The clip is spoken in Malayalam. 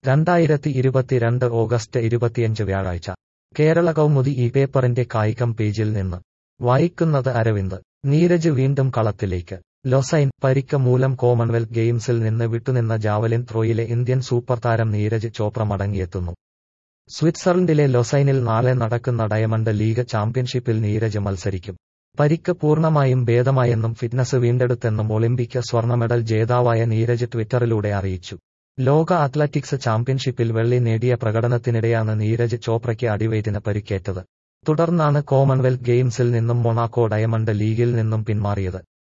രണ്ടായിരത്തി ഇരുപത്തിരണ്ട് ഓഗസ്റ്റ് ഇരുപത്തിയഞ്ച് വ്യാഴാഴ്ച കേരള കൗമുദി ഈ പേപ്പറിന്റെ കായികം പേജിൽ നിന്ന് വായിക്കുന്നത് അരവിന്ദ് നീരജ് വീണ്ടും കളത്തിലേക്ക് ലൊസൈൻ പരിക്ക് മൂലം കോമൺവെൽത്ത് ഗെയിംസിൽ നിന്ന് വിട്ടുനിന്ന ജാവലിൻ ത്രോയിലെ ഇന്ത്യൻ സൂപ്പർ താരം നീരജ് ചോപ്ര മടങ്ങിയെത്തുന്നു സ്വിറ്റ്സർലൻഡിലെ ലൊസൈനിൽ നാളെ നടക്കുന്ന ഡയമണ്ട് ലീഗ് ചാമ്പ്യൻഷിപ്പിൽ നീരജ് മത്സരിക്കും പരിക്ക് പൂർണ്ണമായും ഭേദമായെന്നും ഫിറ്റ്നസ് വീണ്ടെടുത്തെന്നും ഒളിമ്പിക് സ്വർണ്ണ മെഡൽ ജേതാവായ നീരജ് ട്വിറ്ററിലൂടെ അറിയിച്ചു ലോക അത്ലറ്റിക്സ് ചാമ്പ്യൻഷിപ്പിൽ വെള്ളി നേടിയ പ്രകടനത്തിനിടെയാണ് നീരജ് ചോപ്രയ്ക്ക് അടിവയറ്റിന് പരിക്കേറ്റത് തുടർന്നാണ് കോമൺവെൽത്ത് ഗെയിംസിൽ നിന്നും മൊണാക്കോ ഡയമണ്ട് ലീഗിൽ നിന്നും പിന്മാറിയത്